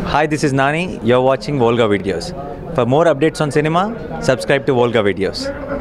Hi, this is Nani. You're watching Volga Videos. For more updates on cinema, subscribe to Volga Videos.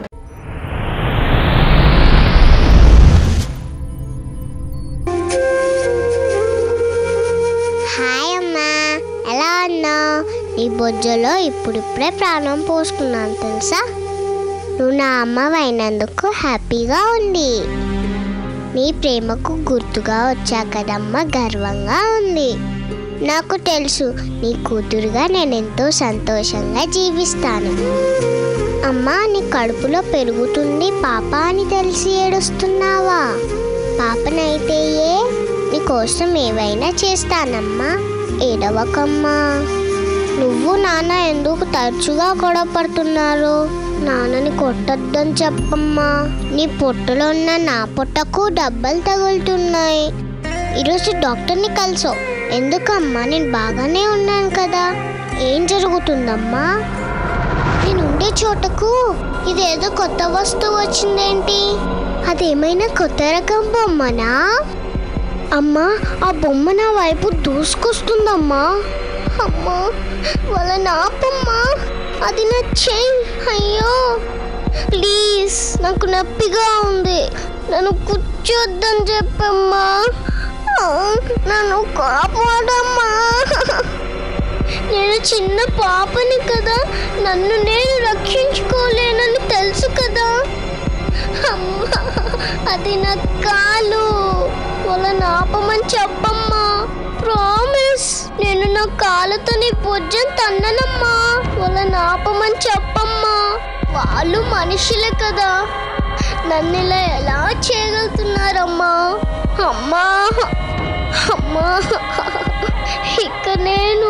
Hi అమ్మా ఎలా ఉన్నావు నీ బొజ్జలో ఇప్పుడిప్పుడే ప్రాణం పోసుకున్నాను తెలుసా నువ్వు నా అమ్మ అయినందుకు హ్యాపీగా ఉంది నీ ప్రేమకు గుర్తుగా వచ్చా కదమ్మా గర్వంగా ఉంది నాకు తెలుసు నీ కూతురుగా నేను ఎంతో సంతోషంగా జీవిస్తాను అమ్మా నీ కడుపులో పెరుగుతుంది పాప అని తెలిసి ఏడుస్తున్నావా పాపనైతే ఏ నీకోసం ఏవైనా చేస్తానమ్మా ఏడవకమ్మా నువ్వు నాన్న ఎందుకు తరచుగా గొడవ పడుతున్నారు నాన్నని కొట్టొద్దని చెప్పమ్మా నీ పొట్టలో ఉన్న నా పొట్టకు డబ్బలు తగులుతున్నాయి ఈరోజు డాక్టర్ని కలిసావు ఎందుకమ్మా నేను బాగానే ఉన్నాను కదా ఏం జరుగుతుందమ్మా నేను ఉండే చోటకు ఇదేదో కొత్త వస్తువు వచ్చిందేంటి అదేమైనా కొత్త రకం బొమ్మనా అమ్మా ఆ బొమ్మ నా వైపు దూసుకొస్తుందమ్మా అమ్మా వాళ్ళ నాపమ్మా అది నా చెయ్యి అయ్యో ప్లీజ్ నాకు నొప్పిగా ఉంది నన్ను కూర్చోద్దని చెప్పమ్మా ఆ, నన్ను కాపాడమ్మా నేను చిన్న పాపని కదా నన్ను నేను రక్షించుకోలేనని తెలుసు కదా అమ్మా అది నా కాలు వాళ్ళని ఆపమని చెప్పమ్మా ప్రామిస్ నేను నా కాలుతో నీ భుజం తన్ననమ్మా వాళ్ళని ఆపమని చెప్పమ్మా వాళ్ళు మనుషులే కదా నన్ను ఇలా ఎలా చేయగలుగుతున్నారమ్మా అమ్మా అమ్మా ఇక నేను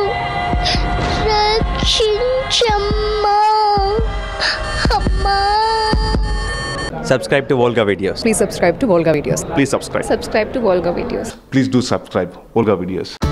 రక్షించమ్మా అమ్మా Subscribe to Volga Videos. Please subscribe to Volga Videos. Please subscribe. Subscribe to Volga Videos. Please do subscribe. Olga Videos.